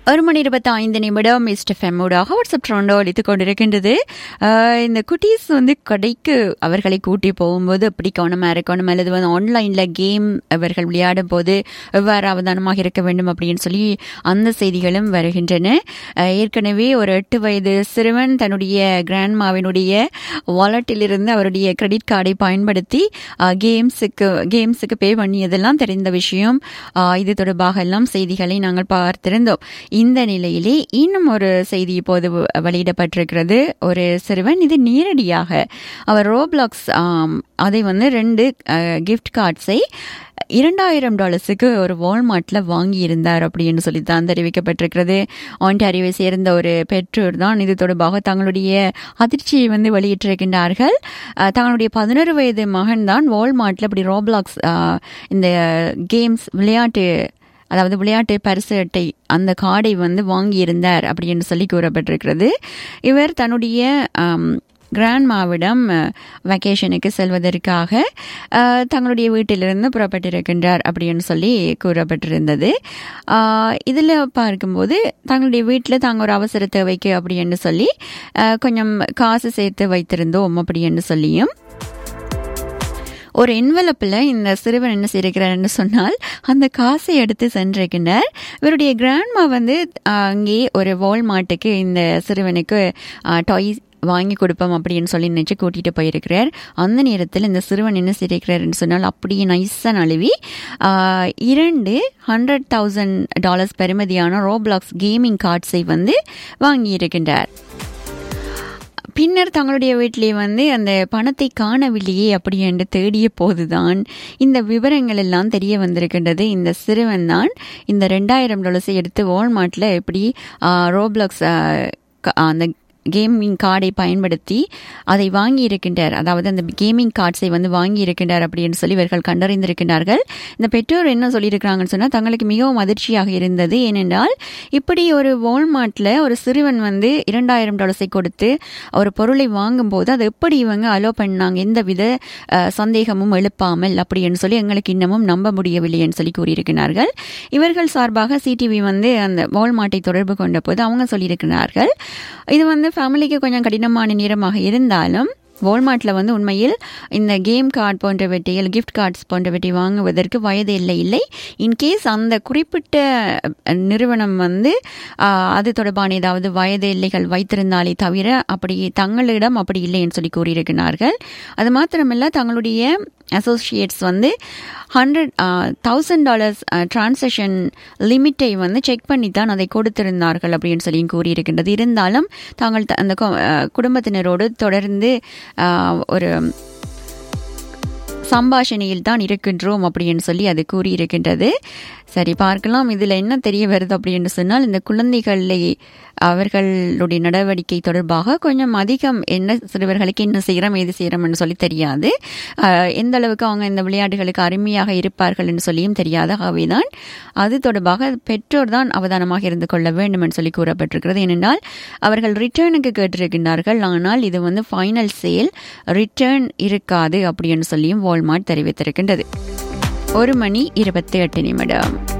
ஒரு மணி இருபத்தி ஐந்து நிமிடம் மிஸ்டர் ஃபெம்மோடாக வாட்ஸ்அப் ட்ரோண்டோ அளித்துக் கொண்டிருக்கின்றது ஆஹ் இந்த குட்டீஸ் வந்து கடைக்கு அவர்களை கூட்டி போகும்போது அப்படி கவனமாக இருக்கணும் அல்லது வந்து ஆன்லைனில் கேம் அவர்கள் விளையாடும் போது எவ்வாறு அவதானமாக இருக்க வேண்டும் அப்படின்னு சொல்லி அந்த செய்திகளும் வருகின்றன ஆஹ் ஏற்கனவே ஒரு எட்டு வயது சிறுவன் தன்னுடைய கிராண்ட்மாவினுடைய வாலெட்டிலிருந்து அவருடைய கிரெடிட் கார்டை பயன்படுத்தி கேம்ஸுக்கு கேம்ஸுக்கு பே பண்ணியதெல்லாம் தெரிந்த விஷயம் ஆஹ் இது தொடர்பாக எல்லாம் செய்திகளை நாங்கள் பார்த்திருந்தோம் இந்த நிலையிலே இன்னும் ஒரு செய்தி இப்போது வ- வெளியிடப்பட்டிருக்கிறது ஒரு சிறுவன் இது நேரடியாக அவர் ரோப்ளாக்ஸ் அதை வந்து ரெண்டு கிஃப்ட் கார்ட்ஸை இரண்டாயிரம் டாலர்ஸுக்கு ஒரு வால்மார்ட்ல வாங்கி இருந்தார் அப்படின்னு சொல்லி தான் தெரிவிக்கப்பட்டிருக்கிறது ஆண்டாரியோவை சேர்ந்த ஒரு பெற்றோர் தான் இது தொடர்பாக தங்களுடைய அதிர்ச்சியை வந்து வெளியிட்டிருக்கின்றார்கள் அஹ், தங்களுடைய பதினொரு வயது மகன் தான் வால்மார்ட்ல இப்படி ரோப்ளாக்ஸ் இந்த கேம்ஸ் விளையாட்டு அதாவது விளையாட்டு பரிசு அட்டை அந்த கார்டை வந்து வாங்கியிருந்தார் அப்படின்னு சொல்லி கூறப்பட்டிருக்கிறது இவர் தன்னுடைய கிராண்ட்மாவிடம் வெக்கேஷனுக்கு செல்வதற்காக அஹ், தங்களுடைய வீட்டிலிருந்து புறப்பட்டிருக்கின்றார் அப்படின்னு சொல்லி கூறப்பட்டிருந்தது இதில் பார்க்கும்போது தங்களுடைய வீட்டில் தாங்க ஒரு அவசர தேவைக்கு அப்படின்னு சொல்லி அஹ், கொஞ்சம் காசு சேர்த்து வைத்திருந்தோம் அப்படின்னு சொல்லியும் ஒரு என்வலப்பில் இந்த சிறுவன் என்ன செய்திருக்கிறார்னு சொன்னால் அந்த காசை எடுத்து சென்றிருக்கின்றார் இவருடைய கிராண்ட்மா வந்து ஆஹ், அங்கே ஒரு வால்மார்ட்டுக்கு இந்த சிறுவனுக்கு டாய்ஸ் வாங்கி கொடுப்போம் அப்படின்னு சொல்லி நினைச்சு கூட்டிட்டு போயிருக்கிறார் அந்த நேரத்தில் இந்த சிறுவன் என்ன செய்திருக்கிறாருன்னு சொன்னால் அப்படியே நைஸாக நழுவி ஆஹ், இரண்டு ஹண்ட்ரட் தௌசண்ட் டாலர்ஸ் பெறுமதியான ரோப்ளாக்ஸ் கேமிங் கார்ட்ஸை வந்து வாங்கியிருக்கின்றார் பின்னர் தங்களுடைய வீட்டிலே வந்து அந்த பணத்தை காணவில்லையே அப்படி என்று தேடிய போதுதான் இந்த விவரங்கள் எல்லாம் தெரிய வந்திருக்கின்றது இந்த சிறுவன் தான் இந்த ரெண்டாயிரம் டாலர்ஸை எடுத்து வால்மார்ட்டில் எப்படி ரோப்ளாக்ஸ் அந்த கேமிங் கார்டை பயன்படுத்தி அதை வாங்கி இருக்கின்றார் அதாவது அந்த கேமிங் கார்ட்ஸை வந்து வாங்கி இருக்கின்றார் அப்படின்னு சொல்லி இவர்கள் கண்டறிந்திருக்கின்றார்கள் இந்த பெற்றோர் என்ன சொல்லியிருக்கிறாங்கன்னு சொன்னால் தங்களுக்கு மிகவும் அதிர்ச்சியாக இருந்தது ஏனென்றால் இப்படி ஒரு வால்மார்ட்டில் ஒரு சிறுவன் வந்து இரண்டாயிரம் டாலர்ஸை கொடுத்து ஒரு பொருளை வாங்கும்போது அதை எப்படி இவங்க அலோ பண்ணாங்க எந்தவித அஹ், சந்தேகமும் எழுப்பாமல் அப்படின்னு சொல்லி எங்களுக்கு இன்னமும் நம்ப முடியவில்லைன்னு சொல்லி கூறியிருக்கிறார்கள் இவர்கள் சார்பாக சிடிவி வந்து அந்த வால்மார்ட்டை தொடர்பு கொண்ட போது அவங்க சொல்லியிருக்கிறார்கள் இது வந்து ஃபேமிலிக்கு கொஞ்சம் கடினமான நேரமாக இருந்தாலும் வால்மார்ட்டில் வந்து உண்மையில் இந்த கேம் கார்டு போன்றவற்றை கிஃப்ட் கார்ட்ஸ் போன்றவற்றை வாங்குவதற்கு வயது இல்லை இல்லை இன்கேஸ் அந்த குறிப்பிட்ட அஹ், நிறுவனம் வந்து ஆஹ், அது தொடர்பான ஏதாவது வயது எல்லைகள் வைத்திருந்தாலே தவிர அப்படி தங்களிடம் அப்படி இல்லைன்னு சொல்லி கூறியிருக்கிறார்கள் அது மாத்திரமல்ல தங்களுடைய அசோசியேட்ஸ் வந்து ஹண்ட்ரட் தௌசண்ட் டாலர்ஸ் டிரான்சாக்ஷன் லிமிட்டை வந்து செக் பண்ணி தான் அதை கொடுத்திருந்தார்கள் அப்படின்னு சொல்லி கூறியிருக்கின்றது இருந்தாலும் தாங்கள் த- அந்த கொ- அஹ், குடும்பத்தினரோடு தொடர்ந்து ஆஹ், ஒரு சம்பாஷணையில் தான் இருக்கின்றோம் அப்படின்னு சொல்லி அது கூறியிருக்கின்றது சரி பார்க்கலாம் இதில் என்ன தெரிய வருது அப்படின்னு சொன்னால் இந்த குழந்தைகளை அவர்களுடைய நடவடிக்கை தொடர்பாக கொஞ்சம் அதிகம் என்ன சிறுவர்களுக்கு என்ன செய்கிறோம் ஏது செய்கிறோம்னு சொல்லி தெரியாது ஆஹ் எந்த அளவுக்கு அவங்க இந்த விளையாட்டுகளுக்கு அருமையாக இருப்பார்கள் என்று சொல்லியும் தெரியாது ஆகவே தான் அது தொடர்பாக பெற்றோர் தான் அவதானமாக இருந்து கொள்ள வேண்டும் என்று சொல்லி கூறப்பட்டிருக்கிறது ஏனென்றால் அவர்கள் ரிட்டர்னுக்கு கேட்டிருக்கின்றார்கள் ஆனால் இது வந்து ஃபைனல் சேல் ரிட்டர்ன் இருக்காது அப்படின்னு சொல்லியும் வால்மார்ட் தெரிவித்திருக்கின்றது ஒரு மணி இருபத்தி எட்டு நிமிடம்